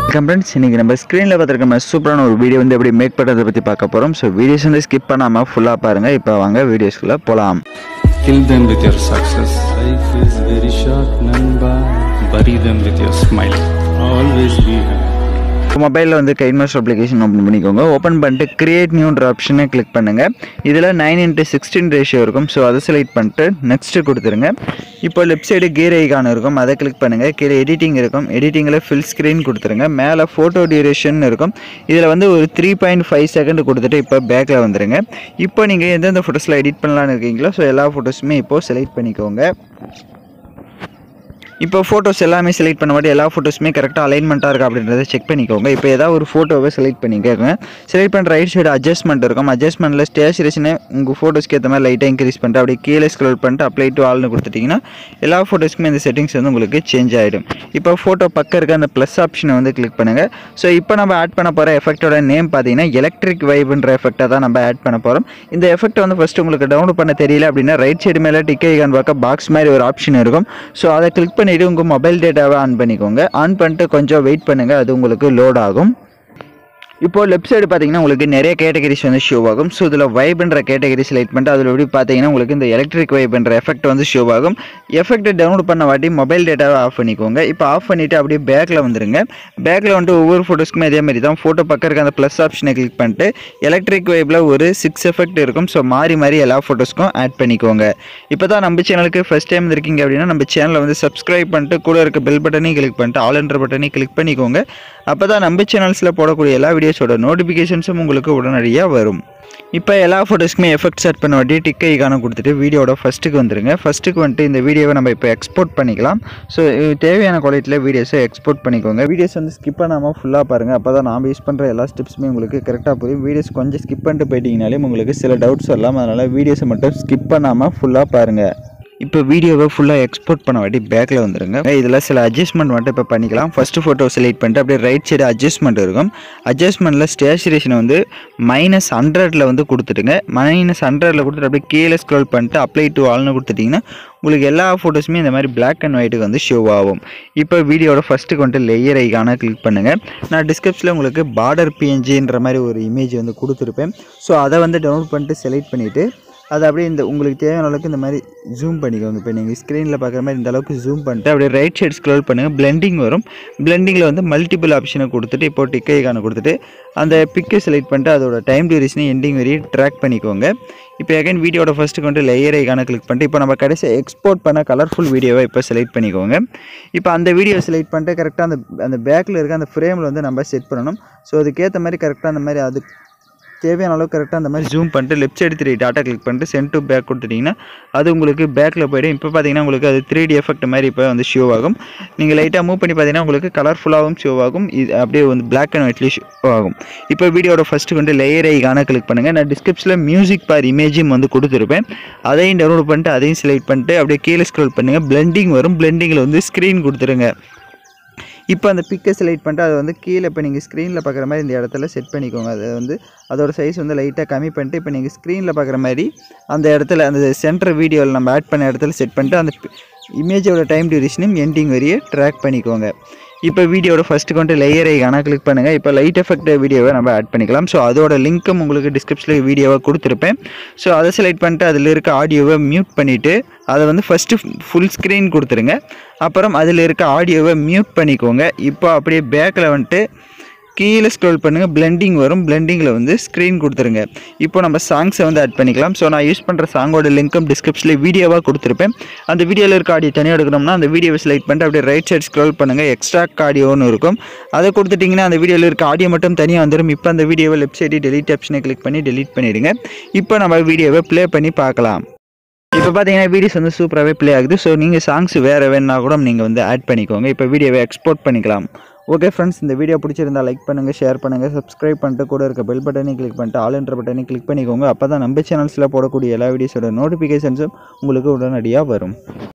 Friends இன்றைக்கி நம்ம ஸ்க்ரீனில் பார்த்துருக்க மாதிரி சூப்பரான ஒரு வீடியோ வந்து எப்படி மேக் பண்ணுறதை பற்றி பார்க்க போகிறோம் ஸோ வீடியோஸ் வந்து ஸ்கிப் பண்ணாமல் ஃபுல்லாக பாருங்கள் இப்போ வாங்க வீடியோஸ்குள்ளே போகலாம் Kill them with your success. Life is very short, Namba. Bury them with your smile. Always be happy. மொபைலில் வந்து கைட் மாஸ்டர் அப்ளிகேஷன் ஓப்பன் பண்ணிக்கோங்க ஓப்பன் பண்ணிட்டு கிரியேட் நியூன்ற ஆப்ஷனை கிளிக் பண்ணுங்கள் இதில் நைன் இன்ட்டு சிக்ஸ்டீன் ரேஷியோ இருக்கும் ஸோ அதை செலக்ட் பண்ணிட்டு நெக்ஸ்ட்டு கொடுத்துருங்க இப்போ லெஃப்ட் சைடு கீர் ஐகான் இருக்கும் அதை கிளிக் பண்ணுங்கள் கீழே எடிட்டிங் இருக்கும் எடிட்டிங்கில் ஃபில் ஸ்க்ரீன் கொடுத்துருங்க மேலே ஃபோட்டோ டியூரேஷன் இருக்கும் இதில் வந்து ஒரு த்ரீ பாயிண்ட் ஃபைவ் செகண்ட் கொடுத்துட்டு இப்போ பேக்கில் வந்துடுங்க இப்போ நீங்கள் எந்தெந்த ஃபோட்டோஸில் எடிட் பண்ணலான்னு இருக்கீங்களோ ஸோ எல்லா ஃபோட்டோஸுமே இப்போது செலக்ட் பண்ணிக்கோங்க இப்போ ஃபோட்டோஸ் எல்லாமே செலக்ட் பண்ண மாட்டி எல்லா ஃபோட்டோஸுமே கரெக்டாக அலைன்மெண்ட்டாக இருக்கா அப்படின்றத செக் பண்ணிக்கோங்க இப்போ ஏதாவது ஒரு ஃபோட்டோவை செலக்ட் பண்ணிக்கோங்க செலக்ட் பண்ணுற ரைட் சைடு அட்ஜஸ்ட்மெண்ட் இருக்கும் அட்ஜஸ்ட்மெண்ட்டில் ஸ்டேச்சுரேஷனை உங்கள் ஃபோட்டோஸ்க்கு ஏற்ற மாதிரி லைட்டாக இன்க்ரீஸ் பண்ணிட்டு அப்படியே கீழே ஸ்க்ரோல் பண்ணிட்டு அப்ளை டு ஆல்னு கொடுத்துட்டிங்கன்னா எல்லா ஃபோட்டோஸ்க்குமே இந்த செட்டிங்ஸ் வந்து உங்களுக்கு சேஞ்ச் ஆகிடும் இப்போ ஃபோட்டோ பக்கம் இருக்க அந்த ப்ளஸ் ஆப்ஷனை வந்து கிளிக் பண்ணுங்கள் ஸோ இப்போ நம்ம ஆட் பண்ண போகிற எஃபெக்ட்டோட நேம் பார்த்தீங்கன்னா எலக்ட்ரிக் வைப்ன்ற எஃபெக்ட்டை தான் நம்ம ஆட் பண்ண போகிறோம் இந்த எஃபெக்ட் வந்து ஃபஸ்ட்டு உங்களுக்கு டவுன்லோட் பண்ண தெரியல அப்படின்னா ரைட் சைடு மேலே டிக் ஐகான் பார்க்க பாக்ஸ் மாதிரி ஒரு ஆப்ஷன் இருக்கும் ஸோ அதை கிளிக் பண்ணிவிட்டு உங்கள் மொபைல் டேட்டாவை ஆன் பண்ணிக்கோங்க ஆன் பண்ணிட்டு கொஞ்சம் வெயிட் பண்ணுங்கள் அது உங்களுக்கு லோட் ஆகும் இப்போ லெஃப்ட் சைடு பார்த்தீங்கன்னா உங்களுக்கு நிறைய கேட்டகரிஸ் வந்து ஷோ ஆகும் ஸோ இதில் வைப்ன்ற கேட்டகரி செலக்ட் பண்ணிட்டு அதில் எப்படி பார்த்தீங்கன்னா உங்களுக்கு இந்த எலக்ட்ரிக் வைப்ன்ற எஃபெக்ட் வந்து ஷோ ஆகும் எஃபெக்ட் டவுன்லோட் பண்ண வாட்டி மொபைல் டேட்டாவை ஆஃப் பண்ணிக்கோங்க இப்போ ஆஃப் பண்ணிவிட்டு அப்படியே பேக்கில் வந்துருங்க பேக்கில் வந்துட்டு ஒவ்வொரு ஃபோட்டோஸ்க்குமே அதே மாதிரி தான் ஃபோட்டோ பக்கம் இருக்க அந்த ப்ளஸ் ஆப்ஷனை கிளிக் பண்ணிட்டு எலக்ட்ரிக் வைப்பில் ஒரு சிக்ஸ் எஃபெக்ட் இருக்கும் ஸோ மாறி மாறி எல்லா ஃபோட்டோஸ்க்கும் ஆட் பண்ணிக்கோங்க இப்போ தான் நம்ம சேனலுக்கு ஃபஸ்ட் டைம் இருக்கீங்க அப்படின்னா நம்ம சேனலை வந்து சப்ஸ்கிரைப் பண்ணிட்டு கூட இருக்க பெல் பட்டனையும் கிளிக் பண்ணிட்டு ஆல் என்ற பட்டனையும் கிளிக் பண்ணிக்கோங்க அப்போ தான் நம்ம சேனல்ஸில் போடக்கூடிய எல்லா வீடியோஸோட நோட்டிஃபிகேஷன்ஸும் உங்களுக்கு உடனடியாக வரும் இப்போ எல்லா ஃபோட்டோஸ்க்குமே எஃபெக்ட் செட் பண்ண வாட்டி டிக் ஐக்கான கொடுத்துட்டு வீடியோட ஃபஸ்ட்டுக்கு வந்துருங்க ஃபஸ்ட்டுக்கு வந்துட்டு இந்த வீடியோவை நம்ம இப்போ எக்ஸ்போர்ட் பண்ணிக்கலாம் ஸோ தேவையான குவாலிட்டியில் வீடியோஸை எக்ஸ்போர்ட் பண்ணிக்கோங்க வீடியோஸ் வந்து ஸ்கிப் பண்ணாமல் ஃபுல்லாக பாருங்கள் அப்போ தான் நாம் யூஸ் பண்ணுற எல்லா ஸ்டெப்ஸுமே உங்களுக்கு கரெக்டாக புரியும் வீடியோஸ் கொஞ்சம் ஸ்கிப் பண்ணிட்டு போயிட்டீங்கனாலே உங்களுக்கு சில டவுட்ஸ் வரலாம் அதனால் வீடியோஸை மட்டும் ஸ்கிப் பண்ணாமல் ஃபுல்லாக பாருங்கள் இப்போ வீடியோவை ஃபுல்லாக எக்ஸ்போர்ட் பண்ண வாட்டி பேக்கில் வந்துருங்க இதில் சில அட்ஜஸ்ட்மெண்ட் மட்டும் இப்போ பண்ணிக்கலாம் ஃபஸ்ட்டு ஃபோட்டோ செலக்ட் பண்ணிட்டு அப்படியே ரைட் சைடு அட்ஜஸ்ட்மெண்ட் இருக்கும் அட்ஜஸ்ட்மெண்ட்டில் ஸ்டேச்சுரேஷனை வந்து மைனஸ் ஹண்ட்ரடில் வந்து கொடுத்துட்டுங்க மைனஸ் ஹண்ட்ரடில் கொடுத்துட்டு அப்படியே கீழே ஸ்க்ரோல் பண்ணிட்டு அப்ளை டு ஆல்னு கொடுத்துட்டிங்கன்னா உங்களுக்கு எல்லா ஃபோட்டோஸுமே இந்த மாதிரி பிளாக் அண்ட் ஒயிட்டுக்கு வந்து ஷோ ஆகும் இப்போ வீடியோட ஃபஸ்ட்டுக்கு வந்துட்டு லேயர் ஐக்கான கிளிக் பண்ணுங்கள் நான் டிஸ்கிரிப்ஷனில் உங்களுக்கு பார்டர் பிஎன்ஜின்ற மாதிரி ஒரு இமேஜ் வந்து கொடுத்துருப்பேன் ஸோ அதை வந்து டவுன்லோட் பண்ணிட்டு செலக்ட் பண்ணிவிட்டு அது அப்படியே இந்த உங்களுக்கு தேவையான அளவுக்கு இந்த மாதிரி ஜூம் பண்ணிக்கோங்க இப்போ நீங்கள் ஸ்க்ரீனில் பார்க்குற மாதிரி இந்த அளவுக்கு ஜூம் பண்ணிட்டு அப்படியே ரைட் சைடு ஸ்க்ரோல் பண்ணுங்கள் பிளெண்டிங் வரும் பிளெண்டிங்கில் வந்து மல்டிபிள் ஆப்ஷனை கொடுத்துட்டு இப்போ டிக் ஐக்கான கொடுத்துட்டு அந்த பிக்கை செலக்ட் பண்ணிட்டு அதோட டைம் டியூரேஷனை எண்டிங் வரையும் ட்ராக் பண்ணிக்கோங்க இப்போ அகைன் வீடியோட ஃபஸ்ட்டுக்கு வந்து லேயர் ஐக்கான கிளிக் பண்ணிட்டு இப்போ நம்ம கடைசி எக்ஸ்போர்ட் பண்ண கலர்ஃபுல் வீடியோவை இப்போ செலக்ட் பண்ணிக்கோங்க இப்போ அந்த வீடியோ செலக்ட் பண்ணிட்டு கரெக்டாக அந்த அந்த பேக்கில் இருக்க அந்த ஃப்ரேமில் வந்து நம்ம செட் பண்ணணும் ஸோ அதுக்கேற்ற மாதிரி கரெக்டாக அந்த மாதிரி அது தேவையான அளவுக்கு கரெக்டாக அந்த மாதிரி ஜூம் பண்ணிட்டு left side three dot click பண்ணிட்டு சென்ட் டு பேக் கொடுத்துட்டிங்கன்னா அது உங்களுக்கு பேக்கில் போய்டும் இப்போ பார்த்தீங்கன்னா உங்களுக்கு அது த்ரீ டி எஃபெக்ட் மாதிரி இப்போ வந்து ஷோ ஆகும் நீங்கள் லைட்டாக மூவ் பண்ணி பார்த்தீங்கன்னா உங்களுக்கு கலர்ஃபுல்லாகவும் ஷோ ஆகும் இது அப்படியே வந்து பிளாக் அண்ட் ஒயிட்லேயும் ஷோ ஆகும் இப்போ வீடியோட ஃபஸ்ட்டு வந்து லேயர் ஐக்கான கிளிக் பண்ணுங்கள் நான் டிஸ்கிரிப்ஷனில் மியூசிக் பார் இமேஜும் வந்து கொடுத்துருப்பேன் அதையும் டவுன்லோட் பண்ணிட்டு அதையும் செலக்ட் பண்ணிட்டு அப்படியே கீழே ஸ்க்ரோல் பண்ணுங்கள் பிளெண்டிங் வரும் பிளெண்டிங்கில் வந்து ஸ்க்ரீன் கொடுத்துருங்க இப்போ அந்த பிக்கை செலக்ட் பண்ணிட்டு அதை வந்து கீழே இப்போ நீங்கள் ஸ்க்ரீனில் பார்க்குற மாதிரி இந்த இடத்துல செட் பண்ணிக்கோங்க அதை வந்து அதோட சைஸ் வந்து லைட்டாக கம்மி பண்ணிட்டு இப்போ நீங்கள் ஸ்க்ரீனில் பார்க்குற மாதிரி அந்த இடத்துல அந்த சென்டர் வீடியோவில் நம்ம ஆட் பண்ண இடத்துல செட் பண்ணிட்டு அந்த இமேஜோட டைம் டியூரேஷனும் எண்டிங் வரையே ட்ராக் பண்ணிக்கோங்க இப்போ வீடியோட ஃபஸ்ட்டுக்கு வந்துட்டு லேயர் ஐக்கான கிளிக் பண்ணுங்கள் இப்போ லைட் எஃபெக்ட் வீடியோவை நம்ம ஆட் பண்ணிக்கலாம் ஸோ அதோட லிங்க்கும் உங்களுக்கு டிஸ்கிரிப்ஷனில் வீடியோவை கொடுத்துருப்பேன் ஸோ அதை செலக்ட் பண்ணிட்டு அதில் இருக்க ஆடியோவை மியூட் பண்ணிவிட்டு அதை வந்து ஃபஸ்ட்டு ஃபுல் ஸ்க்ரீன் கொடுத்துருங்க அப்புறம் அதில் இருக்க ஆடியோவை மியூட் பண்ணிக்கோங்க இப்போ அப்படியே பேக்கில் வந்துட்டு கீழே ஸ்க்ரோல் பண்ணுங்கள் பிளெண்டிங் வரும் பிளெண்டிங்கில் வந்து ஸ்க்ரீன் கொடுத்துருங்க இப்போ நம்ம சாங்ஸை வந்து ஆட் பண்ணிக்கலாம் ஸோ நான் யூஸ் பண்ணுற சாங்கோட லிங்க்கும் டிஸ்கிரிப்ஷனில் வீடியோவாக கொடுத்துருப்பேன் அந்த வீடியோவில் இருக்க ஆடியோ தனியாக எடுக்கணும்னா அந்த வீடியோவை செலக்ட் பண்ணிட்டு அப்படியே ரைட் சைடு ஸ்க்ரோல் பண்ணுங்கள் எக்ஸ்ட்ரா ஆடியோன்னு இருக்கும் அதை கொடுத்துட்டிங்கன்னா அந்த வீடியோவில் இருக்க ஆடியோ மட்டும் தனியாக வந்துடும் இப்போ அந்த வீடியோவை லெஃப்ட் சைடு டெலிட் ஆப்ஷனை கிளிக் பண்ணி டெலிட் பண்ணிவிடுங்க இப்போ நம்ம வீடியோவை ப்ளே பண்ணி பார்க்கலாம் இப்போ பார்த்தீங்கன்னா வீடியோஸ் வந்து சூப்பராகவே ப்ளே ஆகுது ஸோ நீங்கள் சாங்ஸ் வேறு வேணுன்னா கூட நீங்கள் வந்து ஆட் பண்ணிக்கோங்க இப்போ வீடியோவை எக்ஸ்போர்ட் பண்ணிக்கலாம் ஓகே ஃப்ரெண்ட்ஸ் இந்த வீடியோ பிடிச்சிருந்தா லைக் பண்ணுங்கள் ஷேர் பண்ணுங்கள் சப்ஸ்கிரைப் பண்ணிட்டு கூட இருக்க பெல் பட்டனையும் கிளிக் பண்ணிட்டு ஆல் என்ற பட்டனையும் கிளிக் பண்ணிக்கோங்க அப்போ தான் நம்ம சேனல்ஸில் போடக்கூடிய எல்லா வீடியோஸோட நோட்டிஃபிகேஷன்ஸும் உங்களுக்கு உடனடியாக வரும்